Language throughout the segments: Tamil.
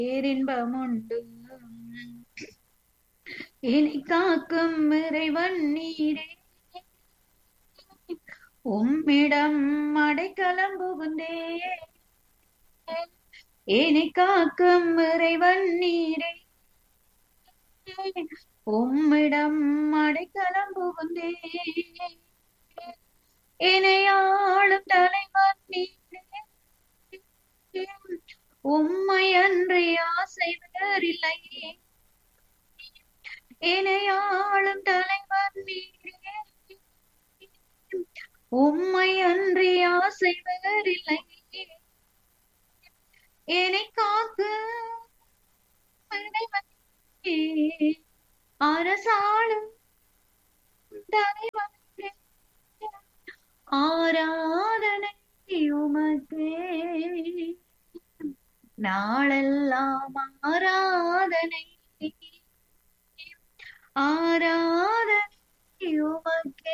பேரின்பமுண்டு இனி காக்கும் இறைவன் நீரே உம்மிடம் அடைக்கலம் புகுந்தே இனி காக்கும் இறைவன் நீரே உம்மிடம் அடைக்கலம் புகுந்தே இணையாளும் தலைவன் நீரே உம்மை அன்றி ஆசை வேறில்லை இணையாளும் தலைவன் நீரே உம்மை அன்றி ஆசை வேறில்லை என்னை காக்க அரசாளும் தலைவன் ஆராதனை உமக்கே நாளெல்லாம் ஆராதனை ஆராதனை உமக்கே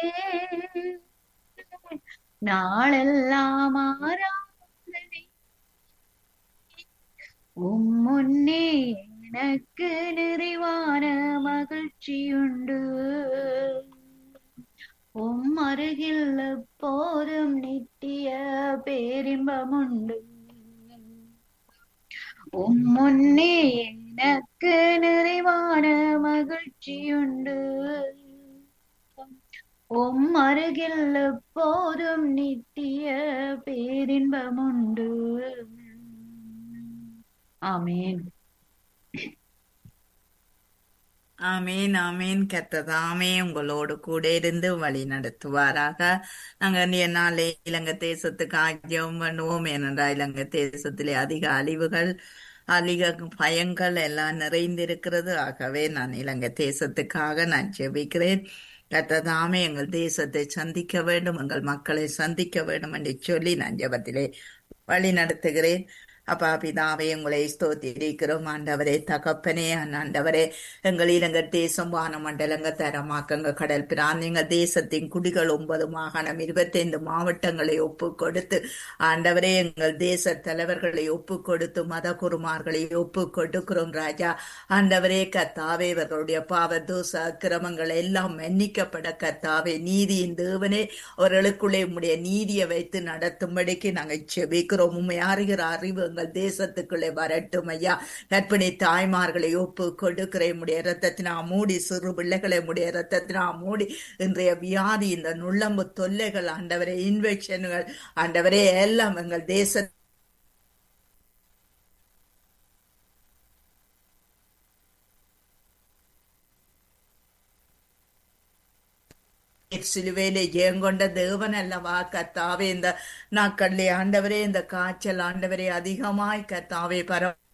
நாளெல்லாம் ஆராதனை உம் முன்னே எனக்கு நிறைவான மகிழ்ச்சியுண்டு உம் அருகில் எப்போதும் நித்திய பேரின்பமுண்டு உம் முன்னே எனக்கு நிறைவான மகிழ்ச்சியுண்டு உம் அருகில் எப்போதும் நித்திய பேரின்பமுண்டு ஆமேன் ஆமேன் ஆமேன் கத்ததாமே உங்களோடு கூட இருந்து வழி நடத்துவாராக நாங்கள் இன்றைய நாளே இலங்கை தேசத்துக்கு ஆக்கியம் பண்ணுவோம் ஏனென்றால் இலங்கை தேசத்திலே அதிக அழிவுகள் அதிக பயங்கள் எல்லாம் நிறைந்திருக்கிறது ஆகவே நான் இலங்கை தேசத்துக்காக நான் ஜெபிக்கிறேன் கத்ததாமே எங்கள் தேசத்தை சந்திக்க வேண்டும் எங்கள் மக்களை சந்திக்க வேண்டும் என்று சொல்லி நான் ஜெபத்திலே வழி நடத்துகிறேன் அப்பா பிதாவே உங்களை ஸ்தோத்திரிக்கிறோம் ஆண்டவரே தகப்பனே ஆண்டவரே எங்கள் இலங்கை தேசம் வானமண்டலங்க தரமாக்கங்க கடல் பிராந்தியங்க தேசத்தின் குடிகள் ஒன்பது மாகாணம் இருபத்தைந்து மாவட்டங்களை ஒப்பு கொடுத்து ஆண்டவரே எங்கள் தேச தலைவர்களை ஒப்பு கொடுத்து மத குருமார்களை ஒப்பு கொடுக்கிறோம் ராஜா ஆண்டவரே கத்தாவே இவர்களுடைய பாவ தோச அக்கிரமங்கள் எல்லாம் மன்னிக்கப்பட கத்தாவே நீதியின் தேவனே அவர்களுக்குள்ளே உம்முடைய நீதியை வைத்து நடத்தும்படிக்கு நாங்கள் செபிக்கிறோம் உண்மை அறிகிற அறிவு எங்கள் தேசத்துக்குள்ளே வரட்டும் ஐயா கற்பிணி தாய்மார்களை ஒப்பு கொடுக்கிற உடைய ரத்தத்தினா மூடி சிறு பிள்ளைகளை உடைய ரத்தத்தினா மூடி இன்றைய வியாதி இந்த நுள்ளம்பு தொல்லைகள் ஆண்டவரே இன்ஃபெக்ஷன்கள் ஆண்டவரே எல்லாம் எங்கள் தேச சிலுவையிலே ஜெயங்கொண்ட தேவன் அல்லவா கத்தாவே இந்த நாட்களிலே ஆண்டவரே இந்த காய்ச்சல் ஆண்டவரே அதிகமாய் கத்தாவே பரவ